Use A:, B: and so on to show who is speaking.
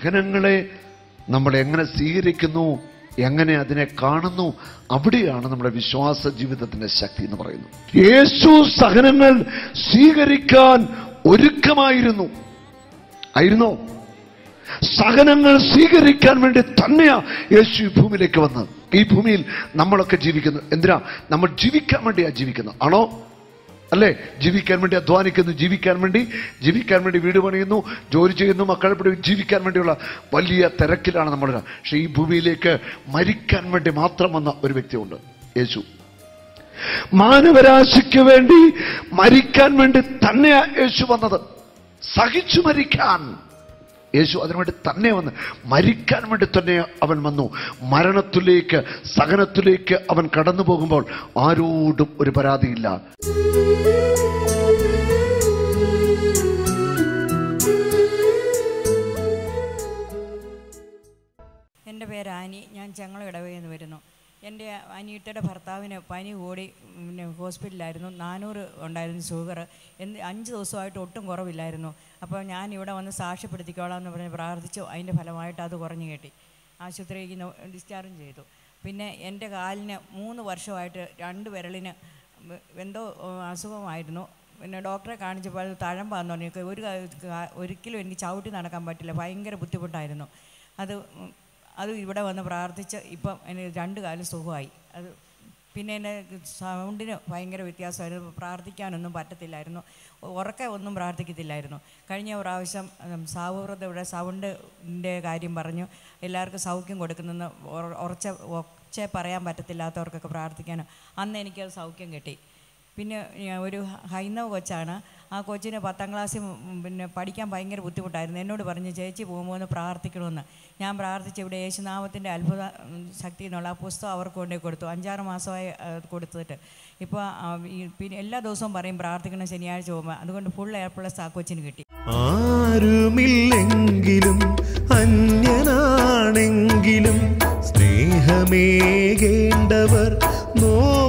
A: സഹനങ്ങളെ നമ്മൾ എങ്ങനെ സ്വീകരിക്കുന്നു എങ്ങനെ അതിനെ കാണുന്നു അവിടെയാണ് നമ്മുടെ വിശ്വാസ ജീവിതത്തിന്റെ ശക്തി എന്ന് പറയുന്നത് യേശു സഹനങ്ങൾ സ്വീകരിക്കാൻ ഒരുക്കമായിരുന്നു ആയിരുന്നോ സഹനങ്ങൾ സ്വീകരിക്കാൻ വേണ്ടി തന്നെയാ യേശു ഈ ഭൂമിയിലേക്ക് വന്ന് ഈ ഭൂമിയിൽ നമ്മളൊക്കെ ജീവിക്കുന്നു എന്തിനാ നമ്മൾ ജീവിക്കാൻ വേണ്ടിയാ ജീവിക്കുന്നത് ആണോ അല്ലേ ജീവിക്കാൻ വേണ്ടി അധ്വാനിക്കുന്നു ജീവിക്കാൻ വേണ്ടി ജീവിക്കാൻ വേണ്ടി വീട് പണിയുന്നു ജോലി ചെയ്യുന്നു മക്കളെ പഠി ജീവിക്കാൻ വേണ്ടിയുള്ള വലിയ തിരക്കിലാണ് നമ്മൾ പക്ഷെ ഈ ഭൂമിയിലേക്ക് മരിക്കാൻ വേണ്ടി മാത്രം വന്ന ഒരു വ്യക്തിയുണ്ട് യേശു മാനവരാശിക്ക് വേണ്ടി മരിക്കാൻ വേണ്ടി തന്നെയാ യേശു വന്നത് സഹിച്ചു മരിക്കാൻ യേശു അതിനുവേണ്ടി തന്നെ വന്ന് മരിക്കാൻ വേണ്ടി തന്നെ അവൻ വന്നു മരണത്തിലേക്ക് സഹനത്തിലേക്ക് അവൻ കടന്നു പോകുമ്പോൾ ആരോടും ഒരു പരാതിയില്ല
B: എൻ്റെ പേര് ആനി ഞാൻ ചങ്ങള ഇടവയിൽ നിന്ന് വരുന്നു എൻ്റെ അനിയത്തിയുടെ ഭർത്താവിന് പനി കൂടി പിന്നെ ഹോസ്പിറ്റലിലായിരുന്നു നാനൂറ് ഉണ്ടായിരുന്നു ഷുഗർ എന്ത് അഞ്ച് ദിവസമായിട്ട് ഒട്ടും കുറവില്ലായിരുന്നു അപ്പോൾ ഞാൻ ഇവിടെ വന്ന് സാക്ഷ്യപ്പെടുത്തിക്കോളാം എന്ന് പറഞ്ഞ് പ്രാർത്ഥിച്ചു അതിൻ്റെ ഫലമായിട്ട് അത് കുറഞ്ഞു കിട്ടി ആശുപത്രിക്ക് നോ- ഡിസ്ചാർജ് ചെയ്തു പിന്നെ എൻ്റെ കാലിന് മൂന്ന് വർഷമായിട്ട് രണ്ട് വിരലിന് എന്തോ ഏഹ്, അസുഖമായിരുന്നു പിന്നെ ഡോക്ടറെ കാണിച്ചപ്പോൾ അത് തഴമ്പാന്ന് പറഞ്ഞു ഒരു കാ- കാ- ഒരിക്കലും എനിക്ക് ചവിട്ടി നടക്കാൻ പറ്റില്ല ഭയങ്കര ബുദ്ധിമുട്ടായിരുന്നു അത് ഉം, അത് ഇവിടെ വന്ന് പ്രാർത്ഥിച്ച് ഇപ്പം എനിക്ക് രണ്ട് കാലം സുഖമായി അത് പിന്നെ എൻ്റെ സൗണ്ടിന് ഭയങ്കര വ്യത്യാസമായിരുന്നു പ്രാർത്ഥിക്കാനൊന്നും പറ്റത്തില്ലായിരുന്നു ഉറക്കെ ഒന്നും പ്രാർത്ഥിക്കത്തില്ലായിരുന്നു കഴിഞ്ഞ പ്രാവശ്യം ഉം, സാവുവ്രത ഇവിടെ സൗണ്ടിൻ്റെ കാര്യം പറഞ്ഞു എല്ലാവർക്കും സൗഖ്യം കൊടുക്കുന്നെന്ന് ഉറ- ഉറച്ച ഒച്ച പറയാൻ പറ്റത്തില്ലാത്തവർക്കൊക്കെ പ്രാർത്ഥിക്കാനോ അന്ന് എനിക്കത് സൗഖ്യം കിട്ടി പിന്നെ ഞാൻ ഒരു ഹൈന്ദവ കൊച്ചാണ് ആ കൊച്ചിന് പത്താം ക്ലാസ്സിൽ ഉം പിന്നെ പഠിക്കാൻ ഭയങ്കര ബുദ്ധിമുട്ടായിരുന്നു എന്നോട് പറഞ്ഞു ചേച്ചി പോകുമ്പോൾ ഒന്ന് പ്രാർത്ഥിക്കണമെന്ന് ഞാൻ പ്രാർത്ഥിച്ച് ഇവിടെ യേശുനാമത്തിൻ്റെ അത്ഭുത ഉം, ശക്തി എന്നുള്ള ആ പുസ്തകം അവർക്ക് കൊണ്ടേ കൊടുത്തു അഞ്ചാറ് മാസമായി ആ, കൊടുത്തിട്ട് ഇപ്പോൾ ആ, ഈ പിന്നെ എല്ലാ ദിവസവും പറയും പ്രാർത്ഥിക്കണം ശനിയാഴ്ച പോകുമ്പോൾ അതുകൊണ്ട് ഫുൾ എയർ പ്ലസ് ആ കൊച്ചിന് കിട്ടി
C: ആരുമില്ലെങ്കിലും അന്യനാണെങ്കിലും സ്നേഹമേകേണ്ടവർ നോ